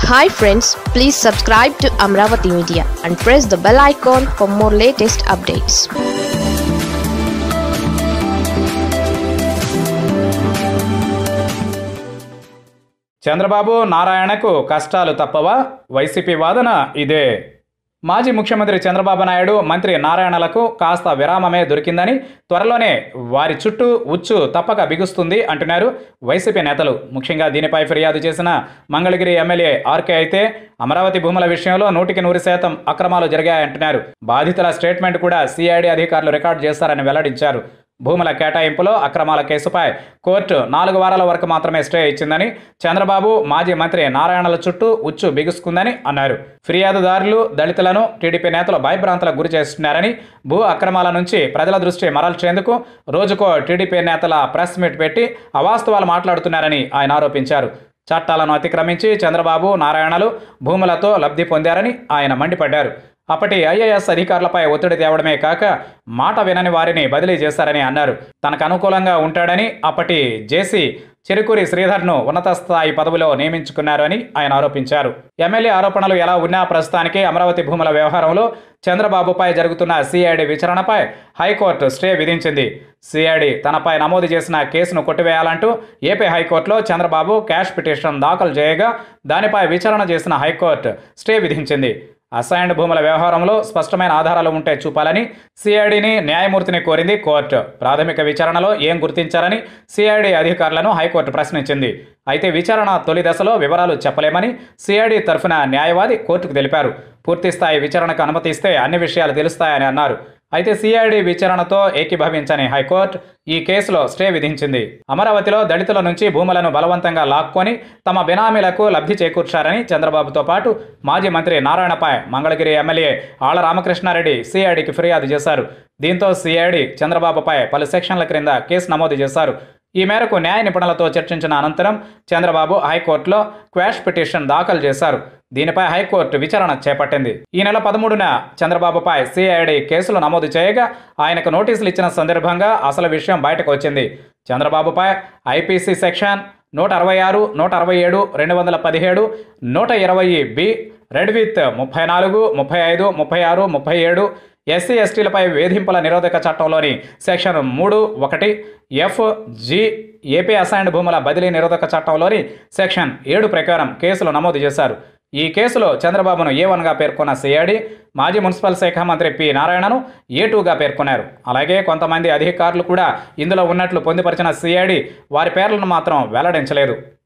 hi friends please subscribe to Amaravati media and press the bell icon for more latest updates Chandrababu నారాయణకు కష్టాలు తప్పవా YCP వాదన ఇదే మాజీ ముఖ్యమంత్రి చంద్రబాబు నాయుడు మంత్రి నారాయణలకు కాస్త విరామమే దొరికిందని త్వరలోనే వారి చుట్టూ ఉచ్చు తప్పక బిగుస్తుంది అంటున్నారు వైసీపీ నేతలు ముఖ్యంగా దీనిపై ఫిర్యాదు చేసిన మంగళగిరి ఎమ్మెల్యే ఆర్కే అయితే అమరావతి భూముల విషయంలో నూటికి నూరు శాతం అక్రమాలు జరిగాయంటున్నారు బాధితుల స్టేట్మెంట్ కూడా సిఐడి అధికారులు రికార్డు చేస్తారని వెల్లడించారు భూముల కేటాయింపులో అక్రమాల కేసుపై కోర్టు నాలుగు వారాల వరకు మాత్రమే స్టే ఇచ్చిందని చంద్రబాబు మాజీ మంత్రి నారాయణల చుట్టూ ఉచ్చు బిగుసుకుందని అన్నారు ఫిర్యాదుదారులు దళితులను టీడీపీ నేతలు భయభ్రాంతులకు గురి చేస్తున్నారని భూ అక్రమాల నుంచి ప్రజల దృష్టి మరల్చేందుకు రోజుకో టీడీపీ నేతల ప్రెస్ మీట్ పెట్టి అవాస్తవాలు మాట్లాడుతున్నారని ఆయన ఆరోపించారు చట్టాలను అతిక్రమించి చంద్రబాబు నారాయణలు భూములతో లబ్ధి పొందారని ఆయన మండిపడ్డారు అప్పటి ఐఏఎస్ అధికారులపై ఒత్తిడి తేవడమే కాక మాట వినని వారిని బదిలీ చేశారని అన్నారు తనకు అనుకూలంగా ఉంటాడని అప్పటి జేసీ చెరుకూరి శ్రీధర్ను ఉన్నత స్థాయి పదవిలో నియమించుకున్నారు అని ఆయన ఆరోపించారు ఎమ్మెల్యే ఆరోపణలు ఎలా ఉన్నా ప్రస్తుతానికి అమరావతి భూముల వ్యవహారంలో చంద్రబాబుపై జరుగుతున్న సిఐడి విచారణపై హైకోర్టు స్టే విధించింది సిఐడి తనపై నమోదు చేసిన కేసును కొట్టివేయాలంటూ ఏపీ హైకోర్టులో చంద్రబాబు క్యాష్ పిటిషన్ దాఖలు చేయగా దానిపై విచారణ చేసిన హైకోర్టు స్టే విధించింది అసైన్డ్ భూముల వ్యవహారంలో స్పష్టమైన ఆధారాలు ఉంటే చూపాలని సిఐడిని న్యాయమూర్తిని కోరింది కోర్టు ప్రాథమిక విచారణలో ఏం గుర్తించారని సిఐడి అధికారులను హైకోర్టు ప్రశ్నించింది అయితే విచారణ తొలి దశలో వివరాలు చెప్పలేమని సిఐడి తరఫున న్యాయవాది కోర్టుకు తెలిపారు పూర్తిస్థాయి విచారణకు అనుమతిస్తే అన్ని విషయాలు తెలుస్తాయని అన్నారు అయితే సిఐడి విచారణతో ఏకీభవించని హైకోర్టు ఈ కేసులో స్టే విధించింది అమరావతిలో దళితుల నుంచి భూములను బలవంతంగా లాక్కొని తమ బినామీలకు లబ్ధి చేకూర్చారని చంద్రబాబుతో పాటు మాజీ మంత్రి నారాయణపై మంగళగిరి ఎమ్మెల్యే ఆళ్ల రామకృష్ణారెడ్డి సిఐడికి ఫిర్యాదు చేశారు దీంతో సిఐడి చంద్రబాబుపై పలు సెక్షన్ల క్రింద కేసు నమోదు చేశారు ఈ మేరకు న్యాయ నిపుణులతో చర్చించిన అనంతరం చంద్రబాబు హైకోర్టులో క్వాష్ పిటిషన్ దాఖలు చేశారు దీనిపై హైకోర్టు విచారణ చేపట్టింది ఈ నెల పదమూడున చంద్రబాబుపై సిఐడి కేసులు నమోదు చేయగా ఆయనకు నోటీసులు ఇచ్చిన సందర్భంగా అసలు విషయం బయటకు వచ్చింది చంద్రబాబుపై ఐపీసీ సెక్షన్ నూట అరవై ఆరు నూట అరవై ఏడు రెండు వందల పదిహేడు నూట ఇరవై బి రెడ్ విత్ ముప్పై నాలుగు ముప్పై ఐదు ముప్పై ఆరు ముప్పై ఏడు ఎస్సీ ఎస్టీలపై వేధింపుల నిరోధక చట్టంలోని సెక్షన్ మూడు ఒకటి ఎఫ్ జి ఏపీ అసైన్డ్ భూముల బదిలీ నిరోధక చట్టంలోని సెక్షన్ ఏడు ప్రకారం కేసులు నమోదు చేశారు ఈ కేసులో చంద్రబాబును ఏ వన్గా పేర్కొన్న సిఐడి మాజీ మున్సిపల్ శాఖ మంత్రి పి నారాయణను ఏ టూగా పేర్కొన్నారు అలాగే కొంతమంది అధికారులు కూడా ఇందులో ఉన్నట్లు పొందుపరిచిన సిఐడి వారి పేర్లను మాత్రం వెల్లడించలేదు